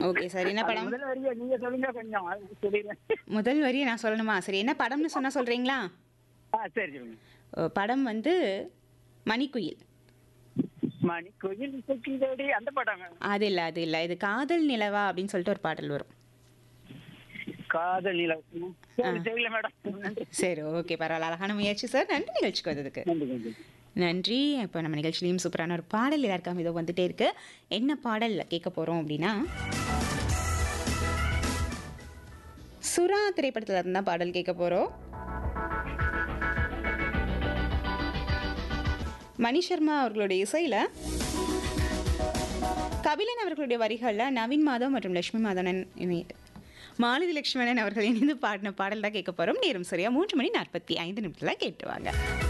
okay sir என்ன அது படம் முதல்ல வரியா நீங்க சொல்லுங்க கொஞ்சம் அது சொல்லிடுறேன் முதல் வரியை நான் சொல்லணுமா சரி என்ன படம்னு சொன்னா சொல்றீங்களா ஆ சரி சொல்லுங்க அஹ், படம் வந்து மணிக்குயில் மணி கோயில் சுக்கிந்தோடி அந்த படம் அது இல்லை அது இல்லை இது காதல் நிலவா அப்படின்னு சொல்லிட்டு ஒரு பாடல் வரும் காதல் நிலம் சரி தெரியல மேடம் நன்றி சரி ஓகே பரவாயில்ல அழகான முயற்சி சார் நன்றி நிகழ்ச்சிக்கு வந்ததுக்கு நன்றி நன்றி நன்றி இப்போ நம்ம நிகழ்ச்சியிலையும் சூப்பரான ஒரு பாடல் எல்லாருக்காம இதோ வந்துட்டே இருக்கு என்ன பாடல் கேட்க போகிறோம் அப்படின்னா சுறா திரைப்படத்துல இருந்து தான் பாடல் கேட்க போகிறோம் மணி சர்மா அவர்களுடைய இசையில் கபிலன் அவர்களுடைய வரிகளில் நவீன் மாதவ் மற்றும் லட்சுமி மாதவன் இணை- மாலதி லட்சுமணன் அவர்கள் இணைந்து பாடின பாடல் தான் கேட்க போகிறோம் நேரம் சரியா மூன்று மணி நாற்பத்தி ஐந்து நிமிடத்தில் கேட்டு வாங்க